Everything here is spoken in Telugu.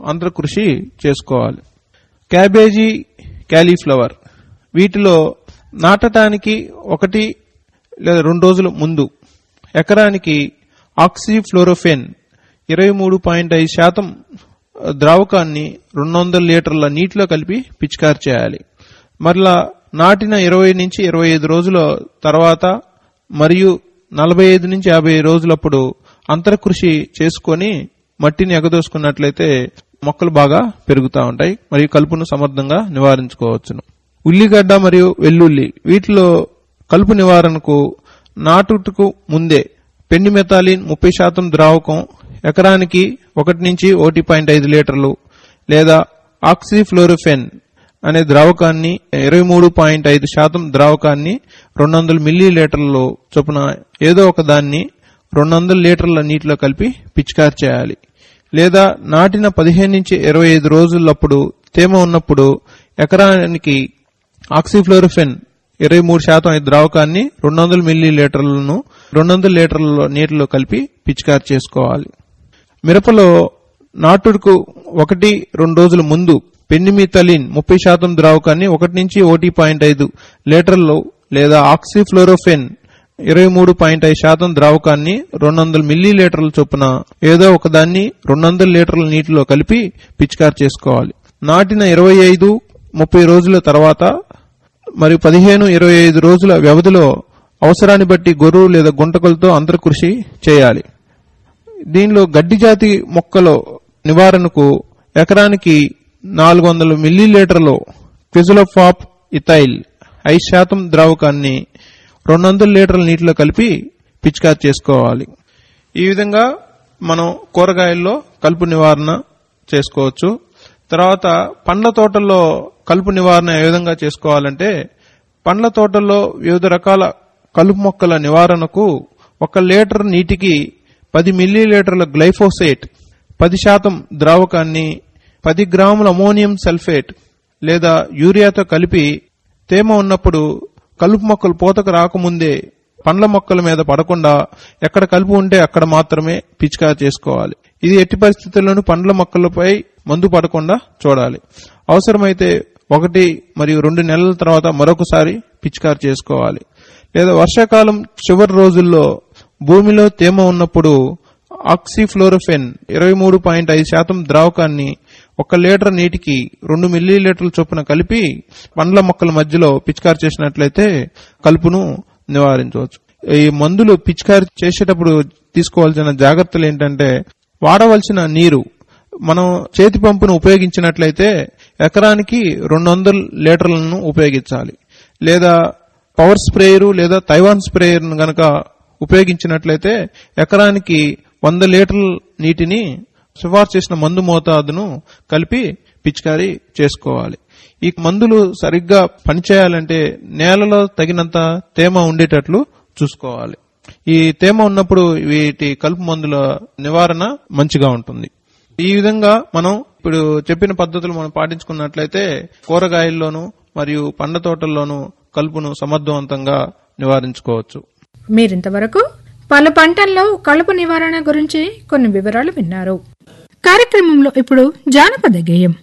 అంతర కృషి చేసుకోవాలి క్యాబేజీ క్యాలీఫ్లవర్ వీటిలో నాటడానికి ఒకటి లేదా రెండు రోజుల ముందు ఎకరానికి ఆక్సిఫ్లోరోఫెన్ ఇరవై మూడు పాయింట్ ఐదు శాతం ద్రావకాన్ని రెండు వందల లీటర్ల నీటిలో కలిపి పిచికారి చేయాలి మరలా నాటిన ఇరవై నుంచి ఇరవై ఐదు రోజుల తర్వాత మరియు నలభై ఐదు నుంచి యాభై రోజులప్పుడు అంతర కృషి చేసుకొని మట్టిని ఎగదోసుకున్నట్లయితే మొక్కలు బాగా పెరుగుతూ ఉంటాయి మరియు కలుపును సమర్థంగా నివారించుకోవచ్చును ఉల్లిగడ్డ మరియు వెల్లుల్లి వీటిలో కలుపు నివారణకు నాటుకు ముందే పెండి మెతాలిన్ ముప్పై శాతం ద్రావకం ఎకరానికి ఒకటి నుంచి ఒకటి పాయింట్ ఐదు లీటర్లు లేదా ఆక్సిఫ్లోరోఫెన్ అనే ద్రావకాన్ని ఇరవై మూడు పాయింట్ ఐదు శాతం ద్రావకాన్ని రెండు వందల మిల్లీ లీటర్లలో చొప్పున ఏదో ఒక దాన్ని రెండు వందల లీటర్ల నీటిలో కలిపి పిచికారి చేయాలి లేదా నాటిన పదిహేను నుంచి ఇరవై ఐదు రోజులప్పుడు తేమ ఉన్నప్పుడు ఎకరానికి ఆక్సిఫ్లోరోఫెన్ ఇరవై మూడు శాతం ఈ ద్రావకాన్ని రెండు వందల మిల్లీ లీటర్లను రెండు వందల లీటర్ల నీటిలో కలిపి పిచికారి చేసుకోవాలి మిరపలో నాటుడుకు ఒకటి రెండు రోజుల ముందు పెండిమిథలిన్ ముప్పై శాతం ద్రావకాన్ని ఒకటి నుంచి ఒకటి పాయింట్ ఐదు లీటర్లు లేదా ఆక్సిఫ్లోరోఫెన్ ఇరవై మూడు పాయింట్ ఐదు శాతం ద్రావకాన్ని రెండు వందల మిల్లీ లీటర్ల చొప్పున ఏదో ఒకదాన్ని రెండు వందల లీటర్ల నీటిలో కలిపి పిచికారి చేసుకోవాలి నాటిన ఇరవై ఐదు ముప్పై రోజుల తర్వాత మరియు పదిహేను ఇరవై ఐదు రోజుల వ్యవధిలో అవసరాన్ని బట్టి గొర్రు లేదా గుంటకలతో అంతర్కృషి చేయాలి దీనిలో గడ్డి జాతి మొక్కల నివారణకు ఎకరానికి నాలుగు వందల మిల్లీలీటర్లు క్విజులోఫాప్ ఇథైల్ ఐదు శాతం ద్రావకాన్ని రెండు వందల లీటర్ల నీటిలో కలిపి పిచికారి చేసుకోవాలి ఈ విధంగా మనం కూరగాయల్లో కలుపు నివారణ చేసుకోవచ్చు తర్వాత పండ్ల తోటల్లో కలుపు నివారణ ఏ విధంగా చేసుకోవాలంటే పండ్ల తోటల్లో వివిధ రకాల కలుపు మొక్కల నివారణకు ఒక లీటర్ నీటికి పది మిల్లీలీటర్ల గ్లైఫోసేట్ పది శాతం ద్రావకాన్ని పది గ్రాముల అమోనియం సల్ఫేట్ లేదా యూరియాతో కలిపి తేమ ఉన్నప్పుడు కలుపు మొక్కలు పూతకు రాకముందే పండ్ల మొక్కల మీద పడకుండా ఎక్కడ కలుపు ఉంటే అక్కడ మాత్రమే పిచికారి చేసుకోవాలి ఇది ఎట్టి పరిస్థితుల్లోనూ పండ్ల మొక్కలపై మందు పడకుండా చూడాలి అవసరమైతే ఒకటి మరియు రెండు నెలల తర్వాత మరొకసారి పిచికారి చేసుకోవాలి లేదా వర్షాకాలం చివరి రోజుల్లో భూమిలో తేమ ఉన్నప్పుడు ఆక్సిఫ్లోరోఫెన్ ఇరవై మూడు పాయింట్ ఐదు శాతం ద్రావకాన్ని ఒక లీటర్ నీటికి రెండు మిల్లీ లీటర్ల చొప్పున కలిపి పండ్ల మొక్కల మధ్యలో పిచికారి చేసినట్లయితే కలుపును నివారించవచ్చు ఈ మందులు పిచికారి చేసేటప్పుడు తీసుకోవాల్సిన జాగ్రత్తలు ఏంటంటే వాడవలసిన నీరు మనం చేతి పంపును ఉపయోగించినట్లయితే ఎకరానికి రెండు వందల లీటర్లను ఉపయోగించాలి లేదా పవర్ స్ప్రేయరు లేదా తైవాన్ స్ప్రేయర్ను గనక ఉపయోగించినట్లయితే ఎకరానికి వంద లీటర్ల నీటిని సిఫార్సు చేసిన మందు మోతాదును కలిపి పిచికారీ చేసుకోవాలి ఈ మందులు సరిగ్గా పనిచేయాలంటే నేలలో తగినంత తేమ ఉండేటట్లు చూసుకోవాలి ఈ తేమ ఉన్నప్పుడు వీటి కలుపు మందుల నివారణ మంచిగా ఉంటుంది ఈ విధంగా మనం ఇప్పుడు చెప్పిన పద్ధతులు మనం పాటించుకున్నట్లయితే కూరగాయల్లోనూ మరియు పండ్ల తోటల్లోనూ కలుపును సమర్థవంతంగా నివారించుకోవచ్చు మీరింతవరకు పలు పంటల్లో కలుపు నివారణ గురించి కొన్ని వివరాలు విన్నారు కార్యక్రమంలో ఇప్పుడు జానపద గేయం